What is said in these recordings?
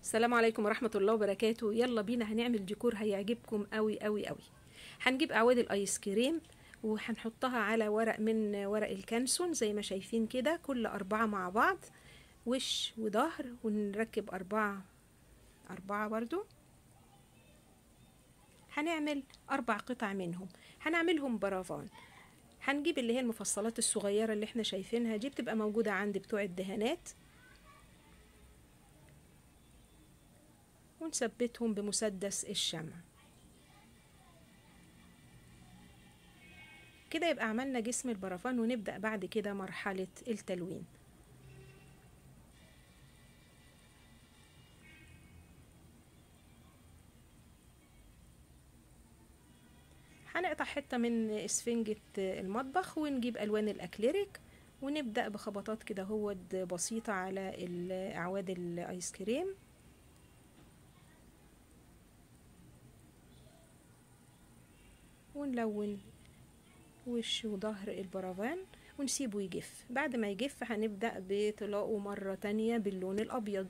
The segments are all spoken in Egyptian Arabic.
السلام عليكم ورحمة الله وبركاته يلا بينا هنعمل ديكور هيعجبكم قوي قوي قوي هنجيب اعواد الايس كريم وهنحطها على ورق من ورق الكانسون زي ما شايفين كده كل اربعة مع بعض وش وظهر ونركب اربعة اربعة برضو هنعمل اربع قطع منهم هنعملهم برافان هنجيب اللي هي المفصلات الصغيرة اللي احنا شايفينها دي بتبقى موجودة عند بتوع الدهانات ونثبتهم بمسدس الشمع كده يبقى عملنا جسم البرفان ونبدأ بعد كده مرحلة التلوين هنقطع حتة من اسفنجة المطبخ ونجيب ألوان الأكليريك ونبدأ بخبطات كده هو بسيطة على أعواد الآيس كريم ونلون وش وظهر البرافان ونسيبه يجف بعد ما يجف هنبدأ بطلاقه مرة تانية باللون الأبيض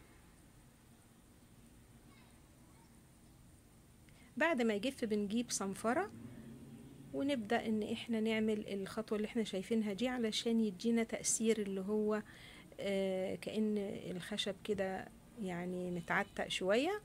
بعد ما يجف بنجيب صنفرة ونبدأ ان احنا نعمل الخطوة اللي احنا شايفينها دي علشان يدينا تأثير اللي هو آه كأن الخشب كده يعني متعتق شوية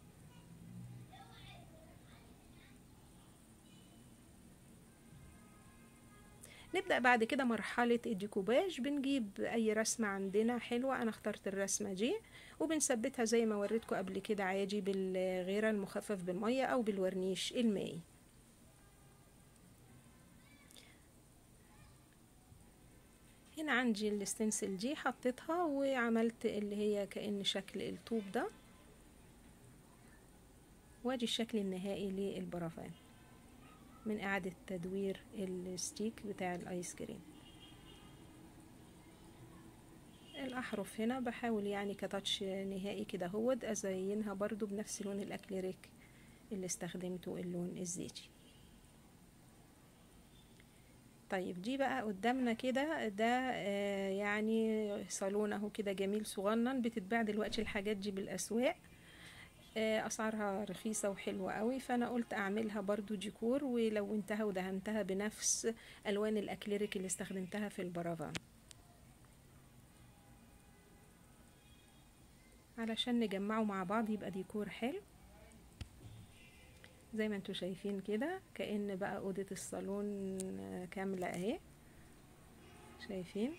نبدأ بعد كده مرحلة الديكوباج بنجيب أي رسمة عندنا حلوة أنا اخترت الرسمة دي وبنثبتها زي ما وريتكم قبل كده عادي بالغيرة المخفف بالمية أو بالورنيش المائي هنا عندي الستنسل دي حطيتها وعملت اللي هي كأن شكل الطوب ده وادي الشكل النهائي للبرافان من إعادة تدوير الستيك بتاع الآيس كريم الأحرف هنا بحاول يعني كتاتش نهائي كده هود أزينها برضو بنفس لون الأكليريك اللي استخدمته اللون الزيتي طيب دي بقى قدامنا كده ده آه يعني صالون اهو كده جميل صغنن بتتباع دلوقتي الحاجات دي بالأسواق اسعارها رخيصة وحلوة قوي فانا قلت اعملها برضو ديكور ولونتها ودهنتها بنفس الوان الاكليريك اللي استخدمتها في البرافان علشان نجمعه مع بعض يبقى ديكور حلو زي ما انتوا شايفين كده كأن بقى اوضة الصالون كاملة اهي شايفين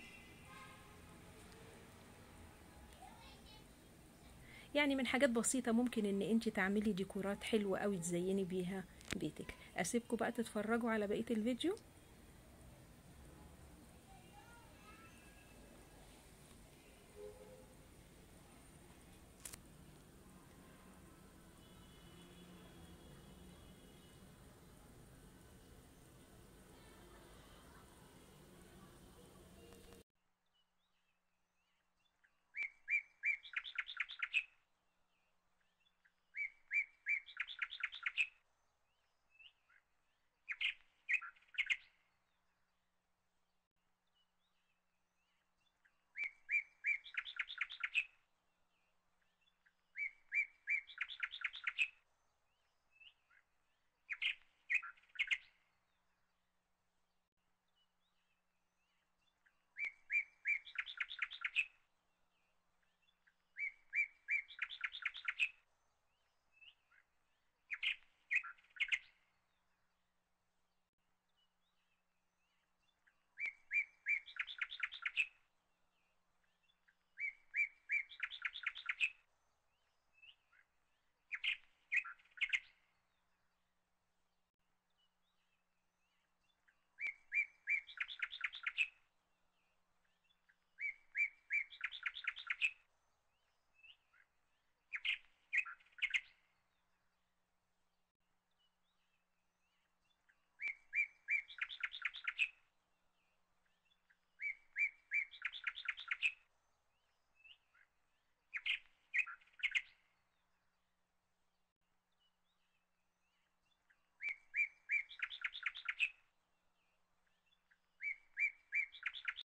يعني من حاجات بسيطة ممكن ان انت تعملي ديكورات حلوة قوي تزيني بيها بيتك اسيبكم بقى تتفرجوا على بقية الفيديو